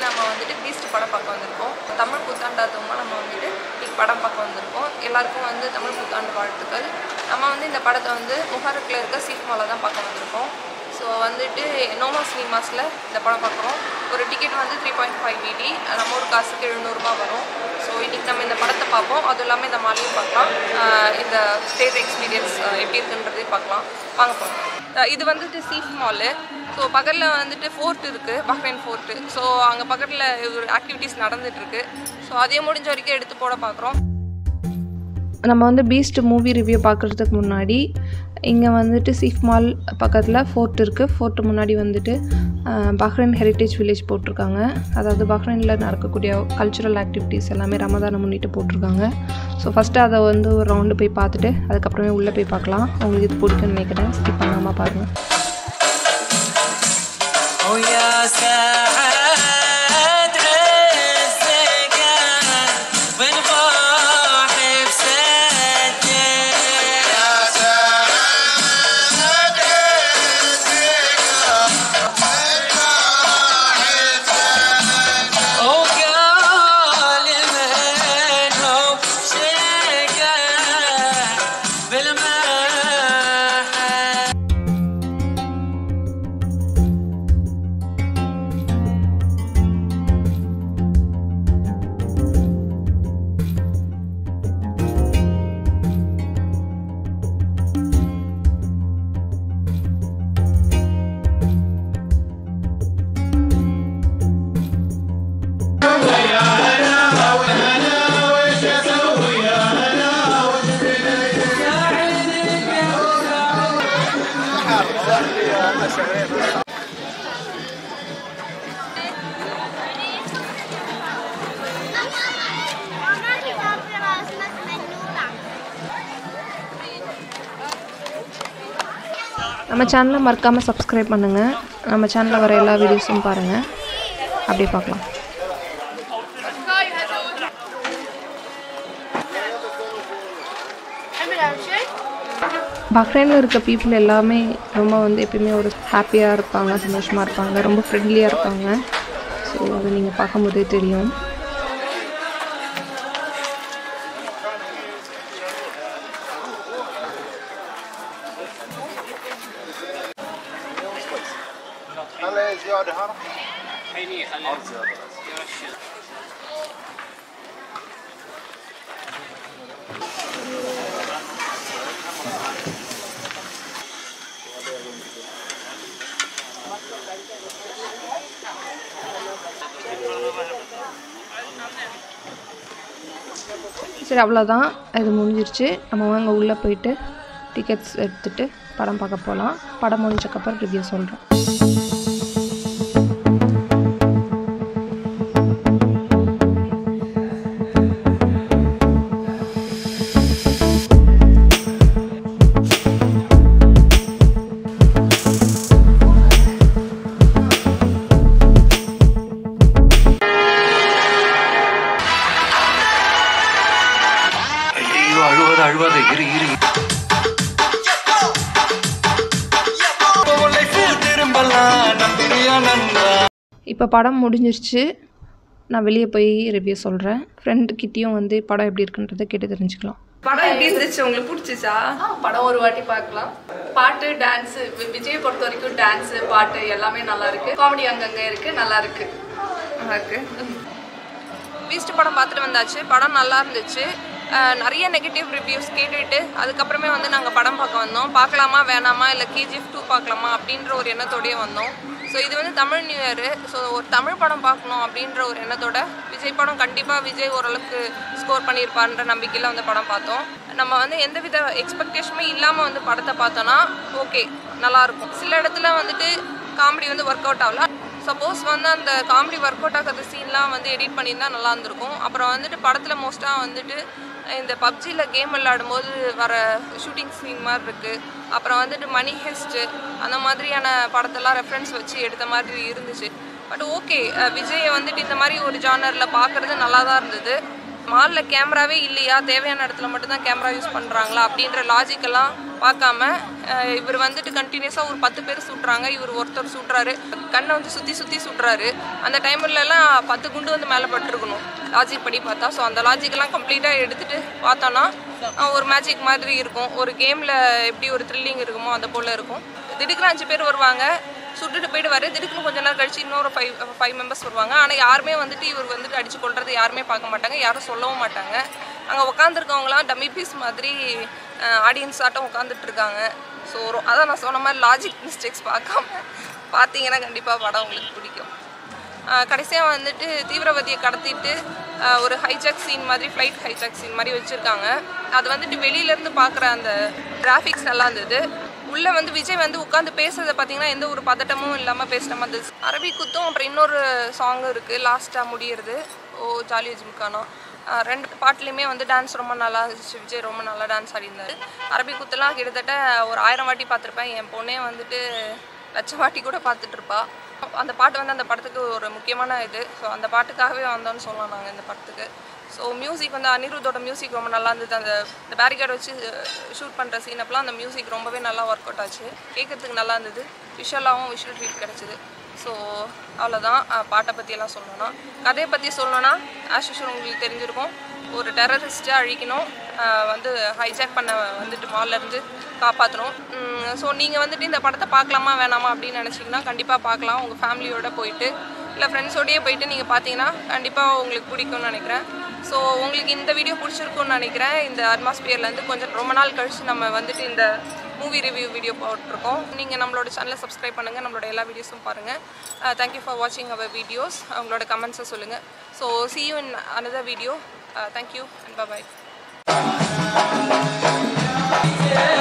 நம்ம வந்துட்டு பீஸ்ட் படம் பார்க்க வந்திருக்கோம் தமிழ் புத்தாண்டாத்தமாக நம்ம வந்துட்டு இன்னைக்கு படம் பார்க்க வந்திருக்கோம் எல்லாருக்கும் வந்து தமிழ் புத்தாண்டு வாழ்த்துக்கள் நம்ம வந்து இந்த படத்தை வந்து முகரக்கில் இருக்க சீட் மாலை தான் பார்க்க வந்திருக்கோம் ஸோ வந்துட்டு நோமா சினிமாஸில் இந்த படம் பார்க்குறோம் ஒரு டிக்கெட் வந்து த்ரீ பாயிண்ட் ஃபைவ் பிடி நம்ம ஒரு காசுக்கு எழுநூறுபா வரும் ஸோ இன்றைக்கி நம்ம இந்த படத்தை பார்ப்போம் அதுவும் இல்லாமல் இந்த மாலையும் பார்க்கலாம் ஆஹ் இந்த ஸ்டேஜ் எக்ஸ்பீரியன்ஸ் எப்படி இருக்குன்றதையும் பார்க்கலாம் வாங்க போகலாம் இது வந்துட்டு சீஃப் மாலு ஸோ பக்கத்தில் வந்துட்டு ஃபோர்ட் இருக்குது பஹ்ரைன் ஃபோர்ட்டு ஸோ அங்கே பக்கத்தில் ஒரு ஆக்டிவிட்டீஸ் நடந்துகிட்ருக்கு ஸோ அதையும் முடிஞ்ச வரைக்கும் எடுத்து போட பார்க்குறோம் நம்ம வந்து பீஸ்ட் மூவி ரிவ்யூ பார்க்குறதுக்கு முன்னாடி இங்கே வந்துட்டு சீஃப் மால் பக்கத்தில் ஃபோர்ட் இருக்குது ஃபோர்ட்டு முன்னாடி வந்துட்டு அஹ், பஹ்ரைன் ஹெரிட்டேஜ் வில்லேஜ் போட்டிருக்காங்க அதாவது பஹ்ரைனில் நடக்கக்கூடிய கல்ச்சுரல் ஆக்டிவிட்டீஸ் எல்லாமே ரமதானை முன்னிட்டு போட்டிருக்காங்க ஸோ ஃபஸ்ட்டு அதை வந்து ஒரு ரவுண்டு போய் பார்த்துட்டு அதுக்கப்புறமே உள்ளே போய் பார்க்கலாம் உங்களுக்கு இது பிடிக்கும்னு நினைக்கிறேன் ஸ்கிப் பண்ணாமல் பாருங்கள் ويا سعد الزقان ونباح بسجل يا سعد وقال من هو شقا بالمحن Mama kita Erasmus menula. நம்ம சேனலை மறக்காமல் சப்ஸ்கிரைப் பண்ணுங்கள் நம்ம சேனலில் வர எல்லா வீடியோஸும் பாருங்கள் அப்படியே பார்க்கலாம் பஹ்ரைனில் இருக்க பீப்புள் எல்லாமே ரொம்ப வந்து எப்பயுமே ஒரு ஹாப்பியாக இருப்பாங்க சந்தோஷமாக இருப்பாங்க ரொம்ப ஃப்ரெண்ட்லியாக இருப்பாங்க ஸோ அது நீங்கள் பார்க்கும்போதே தெரியும் خلي زياده هرم சரி அவ்வளோதான் இது முடிஞ்சிருச்சு நம்ம வாங்க உள்ளே போயிட்டு டிக்கெட்ஸ் எடுத்துகிட்டு படம் பார்க்க போகலாம் படம் முடிஞ்சக்கப்புறம் ரிவ்யூ சொல்கிறேன் ஐயோ அழுவாத அழுவாத இரு இரு திரும்பலாம் நம்பிரியா நண்பா இப்போ படம் முடிஞ்சிருச்சு நான் வெளியே போய் ரிவ்யூ சொல்கிறேன் ஃப்ரெண்டு கிட்டேயும் வந்து படம் எப்படி இருக்குன்றதை கேட்டு தெரிஞ்சுக்கலாம் படம் எப்படி இருந்துச்சு உங்களுக்கு பிடிச்சிச்சா படம் ஒரு வாட்டி பார்க்கலாம் பாட்டு டான்ஸ் விஜய் பொறுத்த வரைக்கும் டான்ஸ் பாட்டு எல்லாமே நல்லா இருக்கு காமெடி அங்கங்க இருக்கு நல்லா இருக்கு நல்லா இருக்கு பீஸ்ட் படம் பார்த்துட்டு வந்தாச்சு படம் நல்லா இருந்துச்சு அஹ் நிறைய நெகட்டிவ் ரிவ்யூஸ் கேட்டுட்டு அதுக்கப்புறமே வந்து நாங்கள் படம் பார்க்க வந்தோம் பார்க்கலாமா வேணாமா இல்லை கேஜிஎஃப் டூ பார்க்கலாமா அப்படின்ற ஒரு எண்ணத்தோடயே வந்தோம் ஸோ இது வந்து தமிழ் நியூ இயர் ஸோ ஒரு தமிழ் படம் பார்க்கணும் அப்படின்ற ஒரு எண்ணத்தோட விஜய் படம் கண்டிப்பாக விஜய் ஓரளவுக்கு ஸ்கோர் பண்ணியிருப்பார்ன்ற நம்பிக்கையில் வந்து படம் பார்த்தோம் நம்ம வந்து எந்தவித எக்ஸ்பெக்டேஷனுமே இல்லாமல் வந்து படத்தை பார்த்தோன்னா ஓகே நல்லாயிருக்கும் சில இடத்துல வந்துட்டு காமெடி வந்து ஒர்க் அவுட் ஆகல சப்போஸ் வந்து அந்த காமெடி ஒர்க் அவுட் ஆகாத சீன்லாம் வந்து எடிட் பண்ணியிருந்தா நல்லா இருந்திருக்கும் அப்புறம் வந்துட்டு படத்தில் மோஸ்ட்டாக வந்துட்டு இந்த பப்ஜியில் கேம் விளையாடும்போது வர ஷூட்டிங் சீன் மாதிரி இருக்குது அப்புறம் வந்துட்டு மணி ஹெஸ்ட்டு அந்த மாதிரியான படத்தெல்லாம் ரெஃபரன்ஸ் வச்சு எடுத்த மாதிரி இருந்துச்சு பட் ஓகே விஜயை வந்துட்டு இந்த மாதிரி ஒரு ஜானரில் பார்க்குறது நல்லா தான் இருந்தது மாலில் கேமராவே இல்லையா தேவையான இடத்துல மட்டும்தான் கேமரா யூஸ் பண்ணுறாங்களா அப்படின்ற லாஜிக்கெல்லாம் பார்க்காம அஹ், இவர் வந்துட்டு கண்டினியூஸாக ஒரு பத்து பேர் சுட்டுறாங்க இவர் ஒருத்தர் சுட்டுறாரு கண்ணை வந்து சுற்றி சுற்றி சுட்டுறாரு அந்த டைம்லலாம் பத்து குண்டு வந்து மேலே பட்டிருக்கணும் லாஜிக் படி பார்த்தா ஸோ அந்த லாஜிக்கெல்லாம் கம்ப்ளீட்டாக எடுத்துகிட்டு பார்த்தோன்னா அஹ், ஒரு மேஜிக் மாதிரி இருக்கும் ஒரு கேமில் எப்படி ஒரு த்ரில்லிங் இருக்குமோ அந்த போல் இருக்கும் திடுக்குன்னு அஞ்சு பேர் வருவாங்க சுட்டுட்டு போயிடுவாரு திடுக்குன்னு கொஞ்ச நேரம் கழிச்சு இன்னொரு ஃபைவ் ஃபைவ் மெம்பர்ஸ் வருவாங்க ஆனால் யாருமே வந்துட்டு இவர் வந்துட்டு அடிச்சு கொள்றது யாருமே பார்க்க மாட்டாங்க யாரும் சொல்லவும் மாட்டாங்க அங்கே உட்காந்துருக்கவங்களாம் டம்மி பீஸ் மாதிரி ஆடியன்ஸ் ஆட்டம் உட்காந்துட்டு இருக்காங்க ஸோ அதான் நான் சொன்ன மாதிரி லாஜிக் மிஸ்டேக்ஸ் பார்க்காம பார்த்தீங்கன்னா கண்டிப்பாக படம் உங்களுக்கு பிடிக்கும் கடைசியாக வந்துட்டு தீவிரவாதியை கடத்திட்டு ஆஹ் ஒரு ஹைஜாக் சீன் மாதிரி ஃப்ளைட் ஹைஜாக் சீன் மாதிரி வச்சுருக்காங்க அது வந்துட்டு வெளியிலேருந்து பார்க்குற அந்த கிராஃபிக்ஸ் நல்லா இருந்தது உள்ளே வந்து விஜய் வந்து உட்காந்து பேசுறத பார்த்தீங்கன்னா எந்த ஒரு பதட்டமும் இல்லாமல் பேசுகிற மாதிரி இருந்துச்சு அரபி குத்தும் அப்புறம் இன்னொரு சாங் இருக்குது லாஸ்ட்டாக முடியிறது ஓ ஜாலி ஜிம்கானா ஆஹ் ரெண்டு பாட்டுலேயுமே வந்து டான்ஸ் ரொம்ப நல்லா இருந்துச்சு விஜய் ரொம்ப நல்லா டான்ஸ் ஆடிருந்தாரு அரபி குத்துலாம் கிட்டத்தட்ட ஒரு ஆயிரம் வாட்டி பார்த்துருப்பேன் என் பொண்ணே வந்துட்டு லட்சம் வாட்டி கூட பார்த்துட்டு இருப்பா அந்த பாட்டு வந்து அந்த படத்துக்கு ஒரு முக்கியமான இது ஸோ அந்த பாட்டுக்காகவே வந்தோம்னு சொல்லலாம் நாங்கள் இந்த படத்துக்கு ஸோ மியூசிக் வந்து அனிருத்தோட மியூசிக் ரொம்ப நல்லா இருந்தது அந்த இந்த பேரிகேட் வச்சு ஷூட் பண்ணுற சீன் அப்பெல்லாம் அந்த மியூசிக் ரொம்பவே நல்லா ஒர்க் அவுட் ஆச்சு கேட்கறதுக்கு நல்லா இருந்தது விஷுவலாகவும் விஷுவல் ட்ரீட் கிடச்சிது ஸோ அவ்வளோதான் அஹ், பாட்டை பற்றியெல்லாம் சொல்லணும்னா கதையை பற்றி சொல்லணும்னா ஆஸ் யூஷுவல் உங்களுக்கு தெரிஞ்சிருக்கும் ஒரு டெரரிஸ்ட்டை அழிக்கணும் அஹ், வந்து ஹைஜாக் பண்ண வந்துட்டு மால்ல இருந்து காப்பாற்றணும் ஸோ நீங்கள் வந்துட்டு இந்த படத்தை பார்க்கலாமா வேணாமா அப்படின்னு நினச்சிங்கன்னா கண்டிப்பாக பார்க்கலாம் உங்கள் ஃபேமிலியோட போயிட்டு இல்லை ஃப்ரெண்ட்ஸோடயே போயிட்டு நீங்கள் பார்த்தீங்கன்னா கண்டிப்பாக உங்களுக்கு பிடிக்கும்னு நினைக்கிறேன் ஸோ உங்களுக்கு இந்த வீடியோ பிடிச்சிருக்கும்னு நினைக்கிறேன் இந்த அட்மாஸ்பியர்லேருந்து கொஞ்சம் ரொம்ப நாள் கழிச்சு நம்ம வந்துட்டு இந்த மூவி ரிவ்யூ வீடியோ போட்டிருக்கோம் நீங்கள் நம்மளோட சேனலை சப்ஸ்கிரைப் பண்ணுங்கள் நம்மளோட எல்லா வீடியோஸும் பாருங்கள் தேங்க்யூ ஃபார் வாட்சிங் அவர் வீடியோஸ் உங்களோட கமெண்ட்ஸை சொல்லுங்கள் so see you in another video thank you and bye